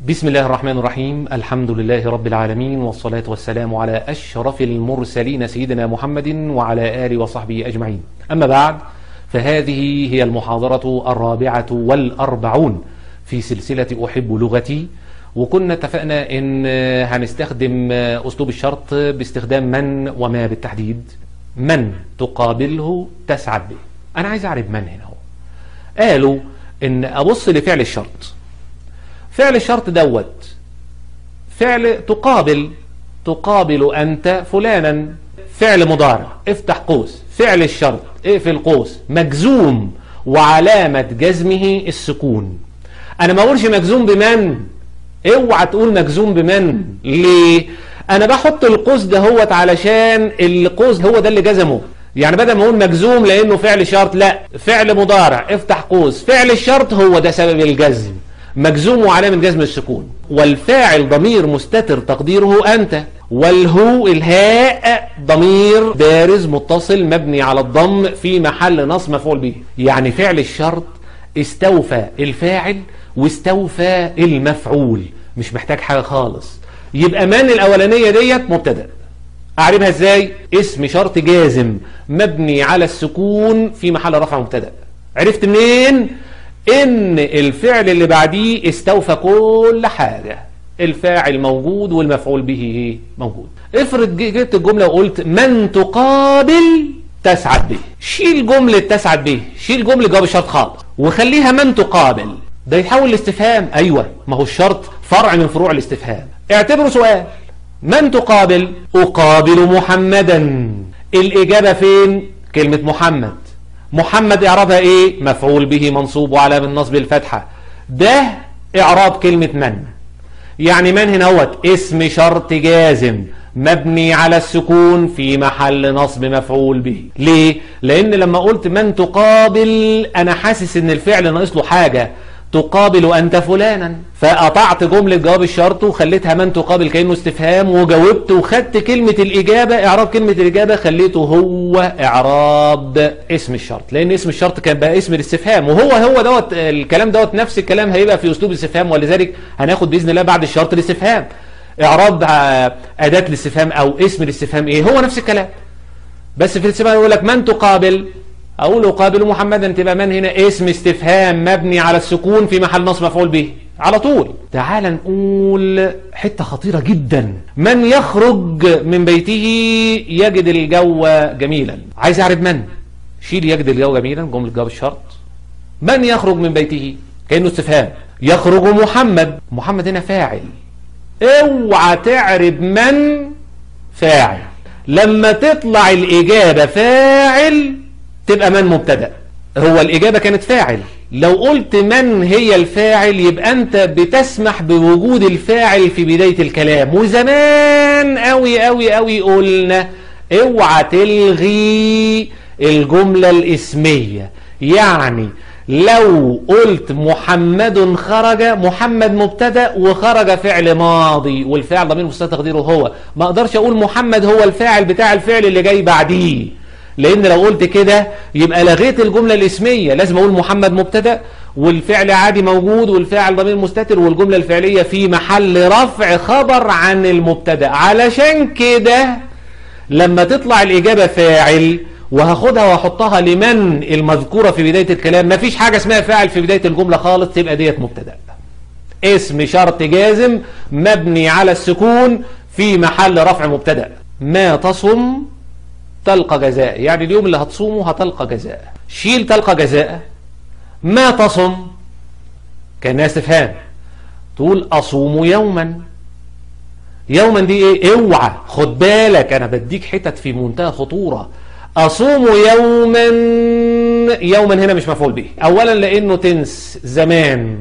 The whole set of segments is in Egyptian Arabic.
بسم الله الرحمن الرحيم الحمد لله رب العالمين والصلاة والسلام على أشرف المرسلين سيدنا محمد وعلى آله وصحبه أجمعين أما بعد فهذه هي المحاضرة الرابعة والأربعون في سلسلة أحب لغتي وكنا اتفقنا ان هنستخدم اسلوب الشرط باستخدام من وما بالتحديد من تقابله تسعد به انا عايز اعرف من هنا هو قالوا ان ابص لفعل الشرط فعل الشرط دوت فعل تقابل تقابل انت فلانا فعل مضارع افتح قوس فعل الشرط اقفل قوس مجزوم وعلامة جزمه السكون انا ما اقولش مجزوم بمن اوعى تقول مجزوم بمن ليه انا بحط القوس ده هوت علشان القوس هو ده اللي جزمه يعني بدل ما اقول مجزوم لانه فعل شرط لا فعل مضارع افتح قوس فعل الشرط هو ده سبب الجزم مجزوم وعلامة جزم السكون والفاعل ضمير مستتر تقديره انت والهو الهاء ضمير بارز متصل مبني على الضم في محل نصب مفعول به يعني فعل الشرط استوفى الفاعل واستوفى المفعول مش محتاج حاجة خالص يبقى من الأولانية ديت مبتدأ أعرفها إزاي اسم شرط جازم مبني على السكون في محل رفع مبتدأ عرفت منين ان الفعل اللي بعديه استوفى كل حاجة الفاعل موجود والمفعول به موجود افرض جبت الجملة وقلت من تقابل تسعد به شيل جملة تسعد به شيل جملة جواب الشرط خالص وخليها من تقابل ده يتحول لاستفهام ايوه ما هو الشرط فرع من فروع الاستفهام اعتبره سؤال من تقابل اقابل محمدا الاجابة فين كلمة محمد محمد اعرابها ايه مفعول به منصوب وعلى بالنصب الفتحة ده اعراب كلمة من يعني من هنا هو اسم شرط جازم مبني على السكون في محل نصب مفعول به ليه لان لما قلت من تقابل انا حاسس ان الفعل ناقص له حاجة تقابل أنت فلانا فقطعت جملة جواب الشرط وخليتها من تقابل كأنه استفهام وجاوبت وخدت كلمة الإجابة إعراب كلمة الإجابة خليته هو إعراب اسم الشرط لأن اسم الشرط كان بقى اسم الاستفهام وهو هو دوت الكلام دوت نفس الكلام هيبقى في أسلوب الاستفهام ولذلك هناخد بإذن الله بعد الشرط الاستفهام إعراب أداة الاستفهام أو اسم الاستفهام إيه هو نفس الكلام بس في الاستفهام يقول لك من تقابل أقول أقابل محمدا تبقى من هنا اسم استفهام مبني على السكون في محل نصب مفعول به على طول تعال نقول حتة خطيرة جدا من يخرج من بيته يجد الجو جميلا عايز أعرف من شيل يجد الجو جميلا جملة جواب الشرط من يخرج من بيته كأنه استفهام يخرج محمد محمد هنا فاعل اوعى تعرف من فاعل لما تطلع الإجابة فاعل تبقى من مبتدا هو الإجابة كانت فاعل لو قلت من هي الفاعل يبقى أنت بتسمح بوجود الفاعل في بداية الكلام وزمان قوي قوي قوي قلنا اوعى تلغي الجملة الاسمية يعني لو قلت محمد خرج محمد مبتدا وخرج فعل ماضي والفعل ضمير مستتر تقديره هو ما اقدرش اقول محمد هو الفاعل بتاع الفعل اللي جاي بعديه لان لو قلت كده يبقى لغيت الجملة الاسمية لازم اقول محمد مبتدا والفعل عادي موجود والفاعل ضمير مستتر والجملة الفعلية في محل رفع خبر عن المبتدا علشان كده لما تطلع الاجابة فاعل وهاخدها واحطها لمن المذكورة في بداية الكلام مفيش حاجة اسمها فاعل في بداية الجملة خالص تبقى ديت مبتدا اسم شرط جازم مبني على السكون في محل رفع مبتدا ما تصم تلقى جزاء يعني اليوم اللي هتصومه هتلقى جزاء شيل تلقى جزاء ما تصم كان استفهام تقول أصوم يوما يوما دي ايه اوعى خد بالك انا بديك حتت في منتهى خطورة أصوم يوما يوما هنا مش مفعول به اولا لانه تنس زمان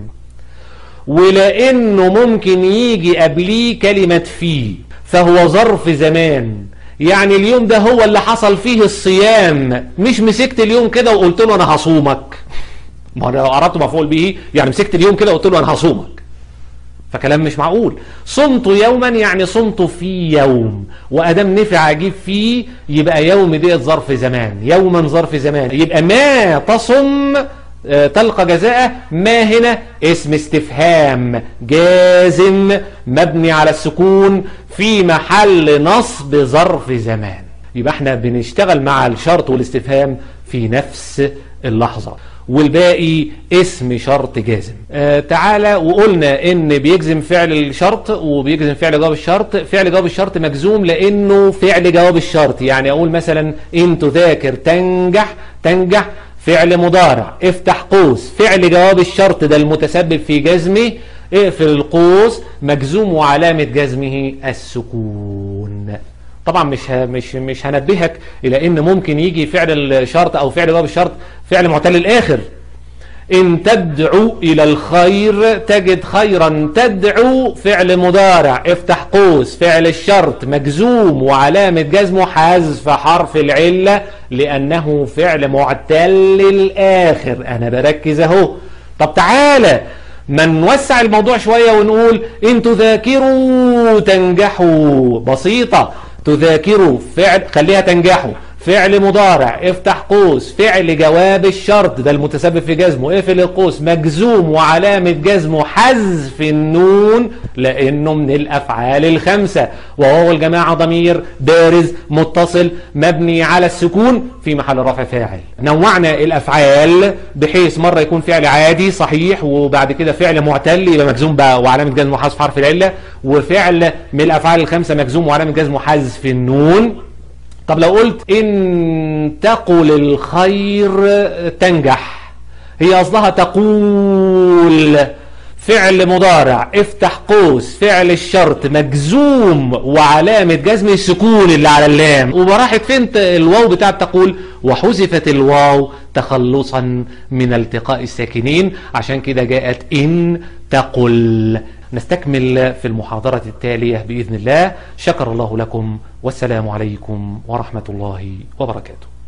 ولانه ممكن يجي قبليه كلمة فيه فهو ظرف زمان يعني اليوم ده هو اللي حصل فيه الصيام مش مسكت اليوم كده وقلت له انا هصومك ما انا لو اردت مفعول به يعني مسكت اليوم كده وقلت له انا هصومك فكلام مش معقول صمت يوما يعني صمت في يوم وادام نفع اجيب فيه يبقى يوم ديت ظرف زمان يوما ظرف زمان يبقى ما تصم آه، تلقى جزاءه ما هنا اسم استفهام جازم مبني على السكون في محل نصب ظرف زمان يبقى احنا بنشتغل مع الشرط والاستفهام في نفس اللحظة والباقي اسم شرط جازم آه تعالى وقلنا ان بيجزم فعل الشرط وبيجزم فعل جواب الشرط فعل جواب الشرط مجزوم لانه فعل جواب الشرط يعني اقول مثلا ان تذاكر تنجح تنجح فعل مضارع افتح قوس فعل جواب الشرط ده المتسبب في جزمه اقفل القوس مجزوم وعلامة جزمه السكون طبعا مش ه- مش مش هنبهك الى ان ممكن يجي فعل الشرط او فعل جواب الشرط فعل معتل الاخر ان تدعو الى الخير تجد خيرا تدعو فعل مضارع افتح قوس فعل الشرط مجزوم وعلامة جزمه حذف حرف العلة لانه فعل معتل الاخر انا بركز اهو طب تعالى ما نوسع الموضوع شوية ونقول ان تذاكروا تنجحوا بسيطة تذاكروا فعل خليها تنجحوا فعل مضارع افتح قوس فعل جواب الشرط ده المتسبب في جزمه اقفل القوس مجزوم وعلامة جزمه حذف النون لانه من الافعال الخمسة وهو الجماعة ضمير بارز متصل مبني على السكون في محل رفع فاعل نوعنا الافعال بحيث مرة يكون فعل عادي صحيح وبعد كده فعل معتل يبقى مجزوم بقى وعلامة جزمه حذف حرف العلة وفعل من الافعال الخمسة مجزوم وعلامة جزمه حذف النون طب لو قلت ان تقل الخير تنجح هي اصلها تقول فعل مضارع افتح قوس فعل الشرط مجزوم وعلامة جزم السكون اللي على اللام وراحت فين الواو بتاع تقول وحذفت الواو تخلصا من التقاء الساكنين عشان كده جاءت ان تقل نستكمل في المحاضرة التالية بإذن الله شكر الله لكم والسلام عليكم ورحمة الله وبركاته